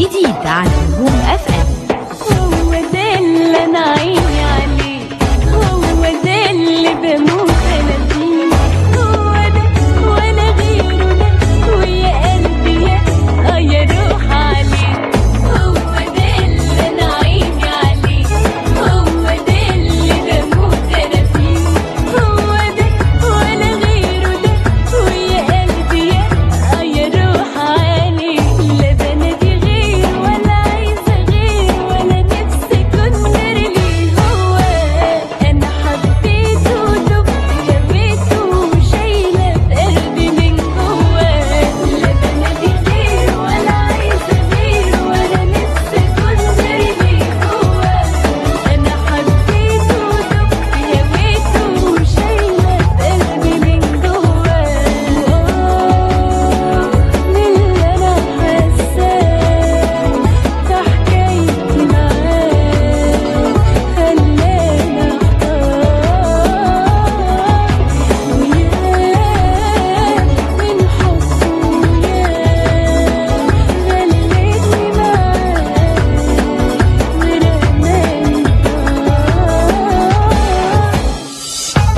جديد على نجوم اف ام هو ده اللي انا عيني عليه هو ده اللي بموت انا فيه هو ده ولا غيره ده ويا قلبي يا اه يا روح عليه هو ده اللي انا عيني عليه هو ده اللي بموت انا فيه هو ده ولا غيره ده ويا قلبي يا اه يا روح عليه لا بنادي غير ولا عايزه غير ولا نفسي كنت ليه هو انا حبيته ودبت يا بيته وشايله في قلبي من جوه لا بنادي غير ولا عايزه غير ولا نفسي كنت ليه هو انا حبيته ودبت يا بيته وشايله في قلبي من جوه من اللي انا حاساه في حكايتي معاه خلاني احتار وياه من حبه وياه غلبني معاه ورماني الدار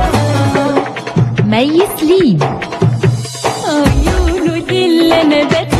مي سليم عيونه دي اللي انا بت